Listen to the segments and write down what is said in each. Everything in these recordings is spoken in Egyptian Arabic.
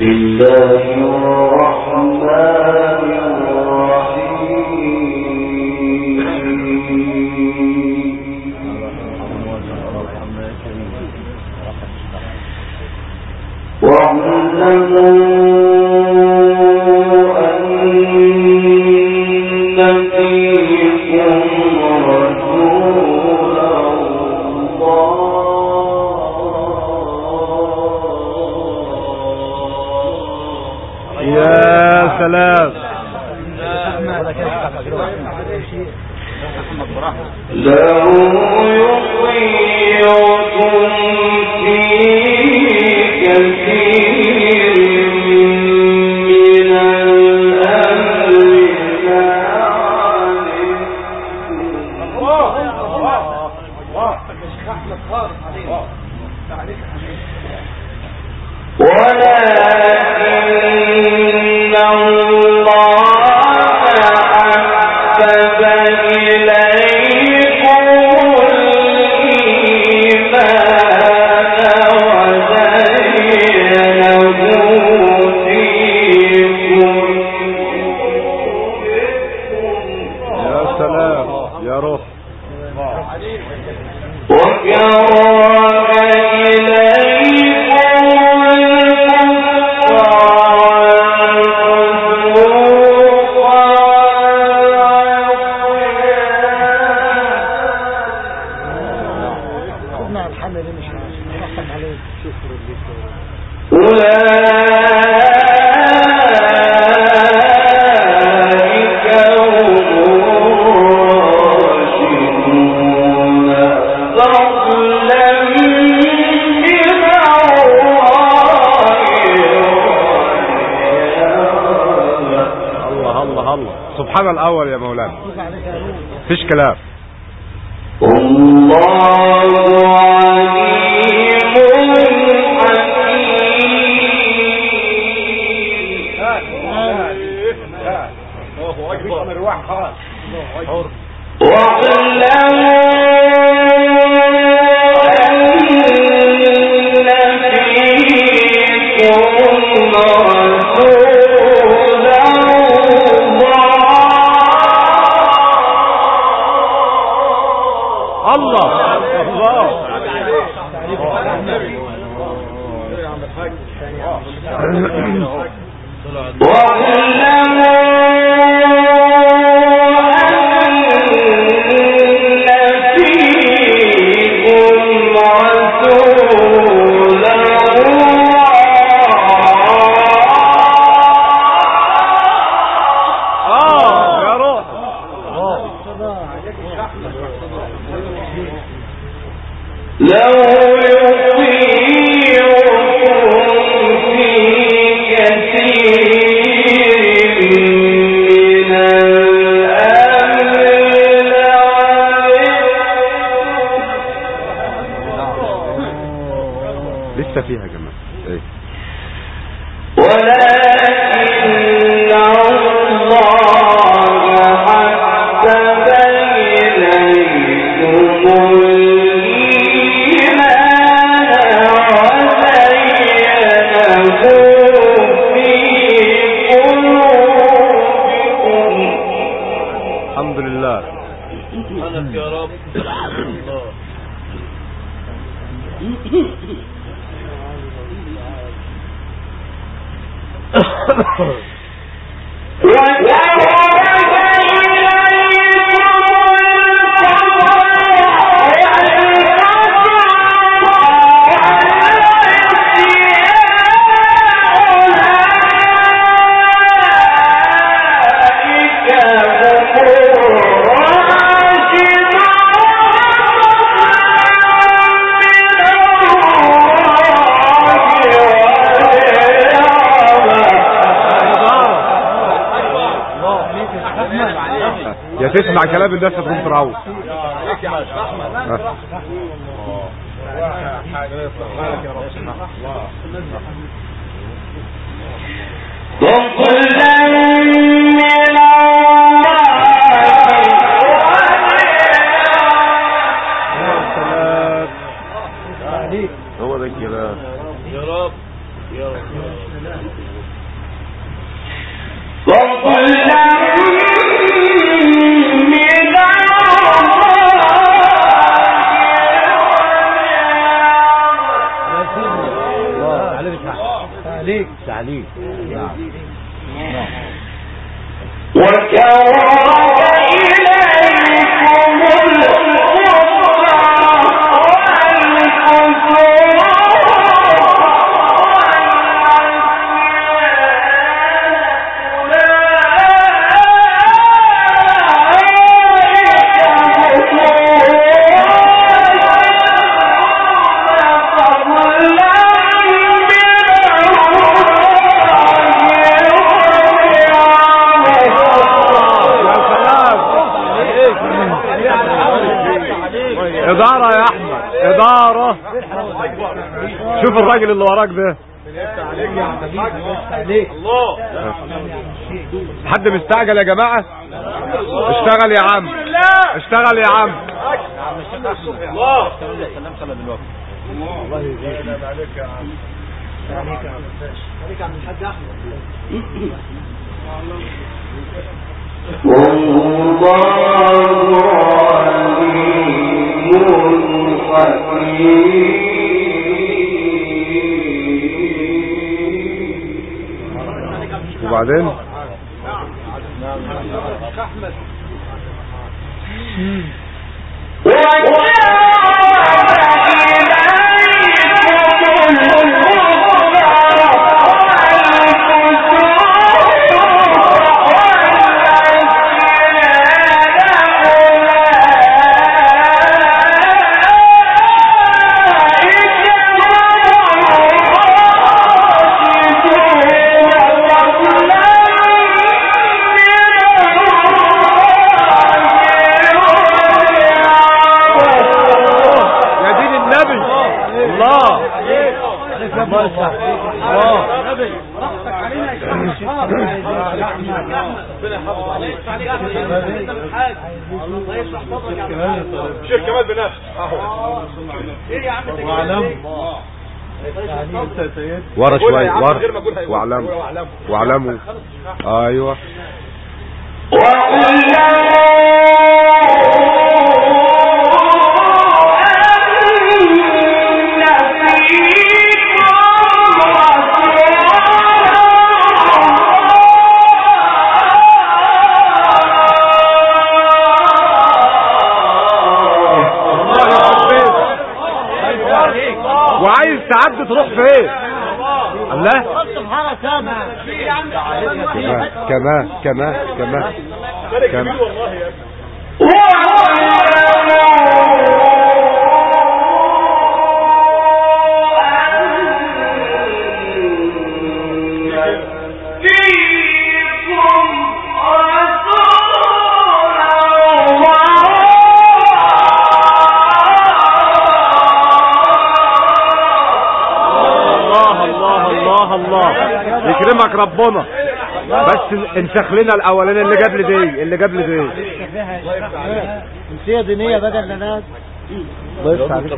تسمع كلام الناس تقوم تروح هو ده الكلام يا رب يا رب تعليق تعليق نعم نعم إدارة يا أحمد إدارة شوف الراجل اللي وراك ده حد مستعجل يا جماعة اشتغل يا عم اشتغل يا عم وبعدين يا دين النبي الله شيخ كمال بنفس ورا قول يا شوية عم من غير ما ورا أقول هيقول. واعلموا واعلموا. واعلموا ايوه الله يخرب بيتك وعايز تعدي تروح فين الله كمان كمان كمان فرق كم؟ كبير والله يا ابني الله الله الله الله يكرمك ربنا بس انسخ لنا الاولاني اللي جاب لي دي اللي جاب لي دي جنسية دينية بقى الناس بس عليك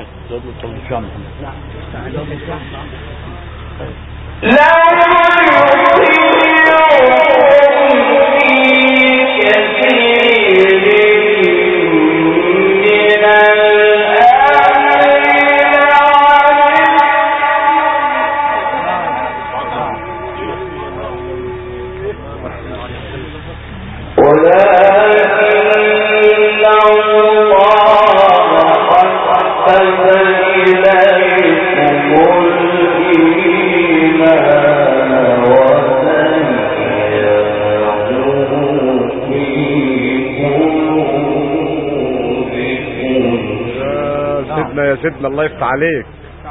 يا سيدنا يا سيدنا الله يفتح عليك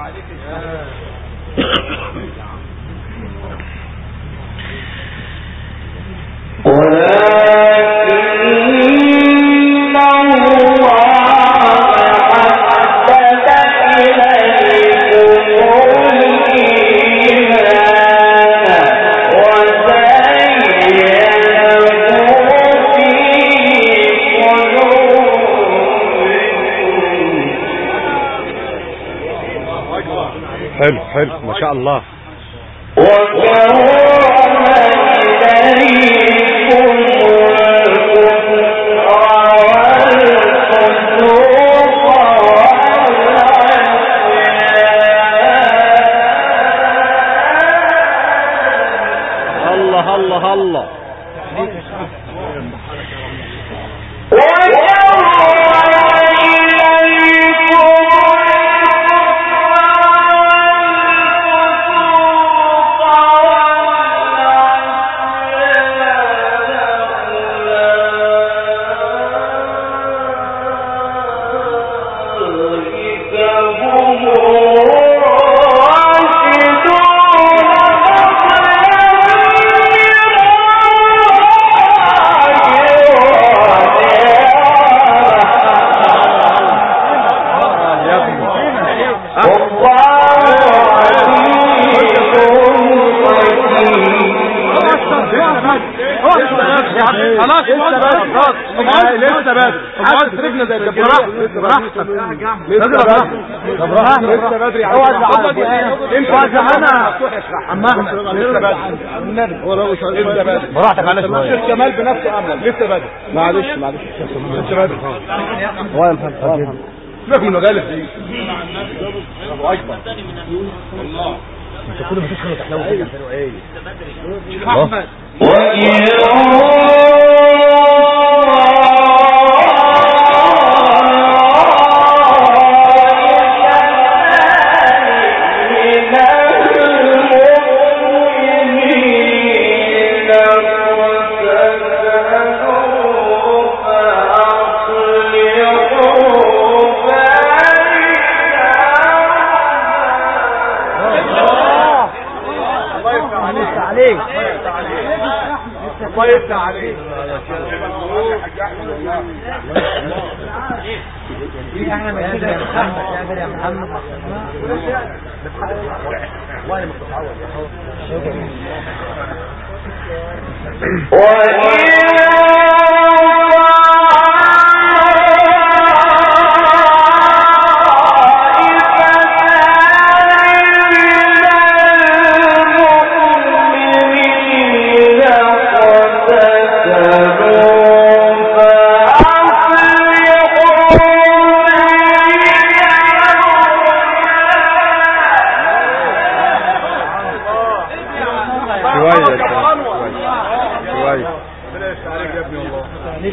حلو حلو ما شاء الله لسه بدري عايز تسيبنا زي الدبابة براحتك لسه بدري طب براحتك لسه بدري يا عم اوعى اتفضل. تزعلنا امشي اوعى تزعلنا اشرح عم احمد لسه بدري هو لو لسه بدري براحتك على الشيخ شويه كمال بنفسه امل لسه بدري معلش معلش لسه بدري هو يا محمد هو يا محمد سيبك من المجالس دي عليك الله يفتح عليك احنا مش كده يا محمد اعمل يا محمد شويه شويه ربنا يفتح عليك يا ابني والله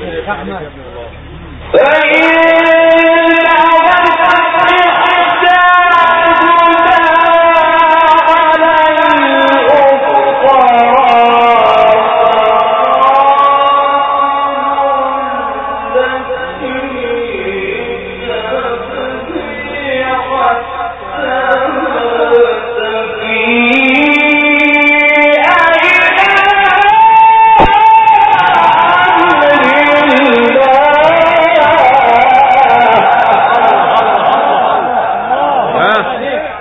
ها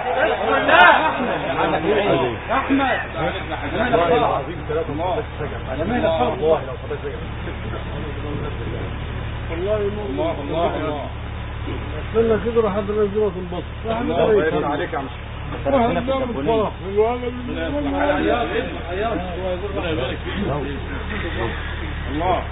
الله الله الله استنى كده راح انزله في البصر راح الله يفتح عليك يا عم الله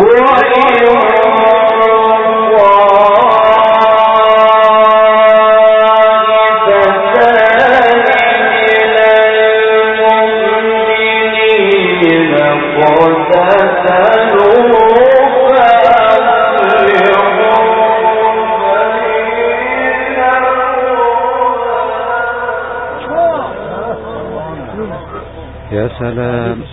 يا سلام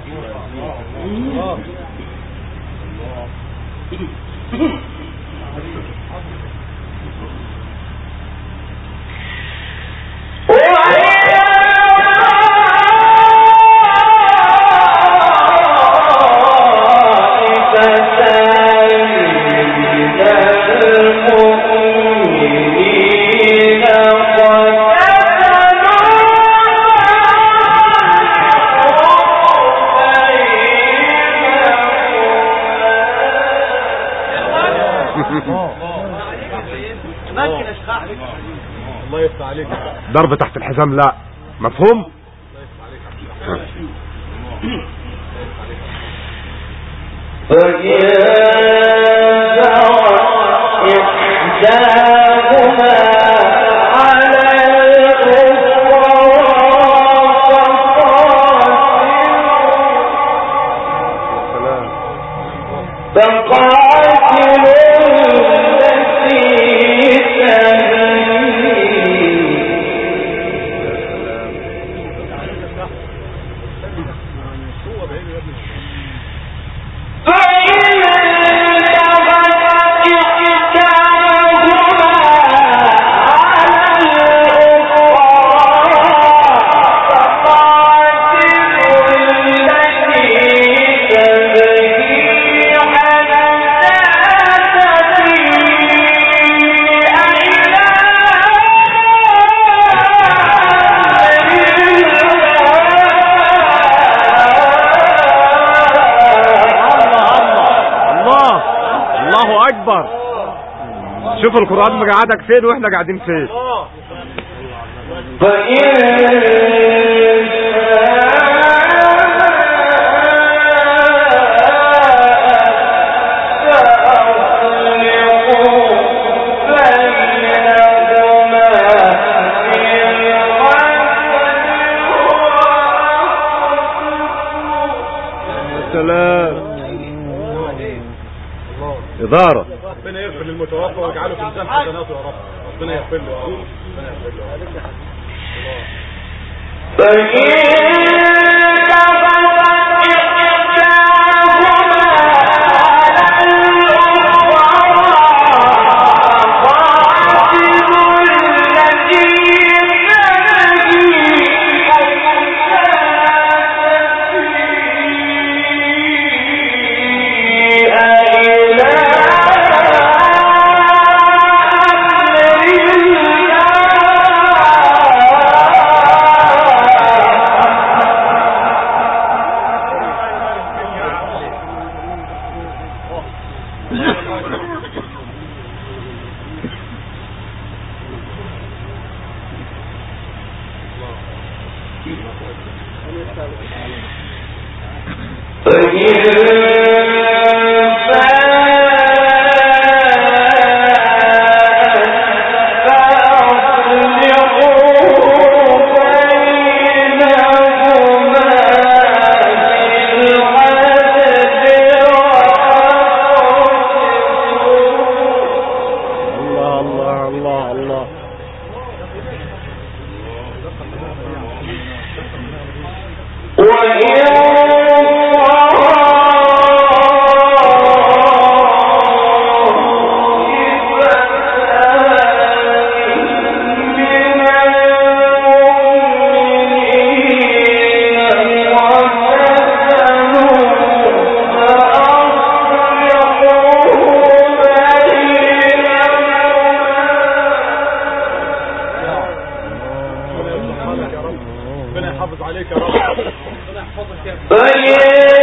الله يفتح عليك ضرب تحت الحزام لا مفهوم فإن تبت إحداهما الله اكبر شوف القرآن مقعدك فين واحنا قاعدين فين يا سلام إدارة ربنا يغفر للمتوفى ويجعله في ميزان حسناته يا رب ربنا يغفر له يا رب ربنا يغفر له الله الله الله الله ربنا يحافظ عليك يا رب ربنا يحفظك يا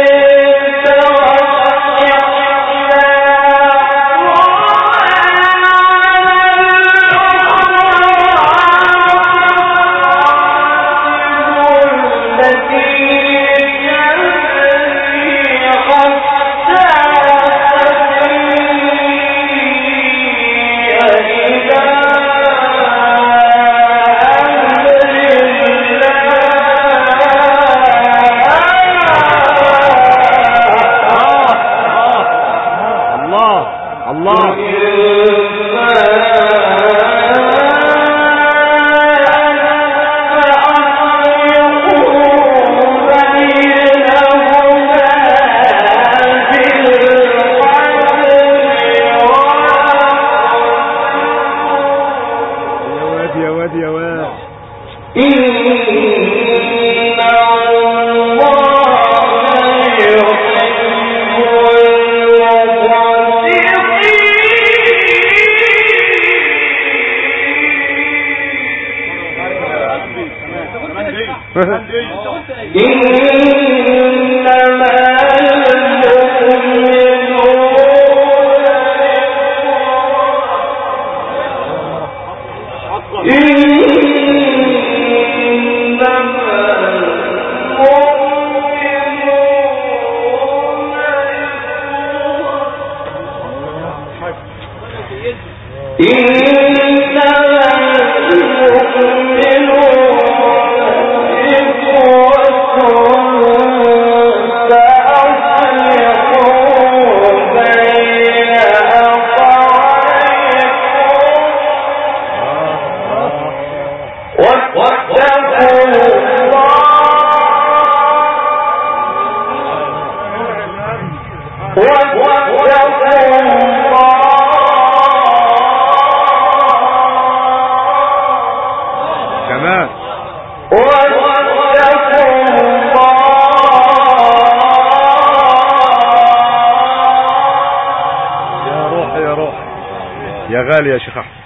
الله الله يا واد يا واد يا واد كمان يا روح يا روح يا غالي يا شيخ احمد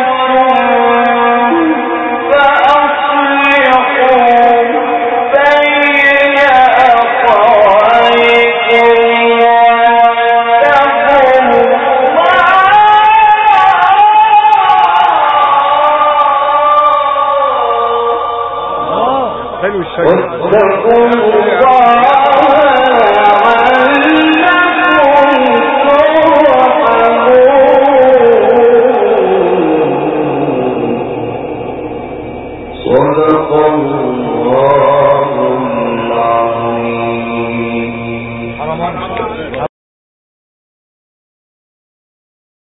فأصلحوا بين حلو الشجر واتقوا الله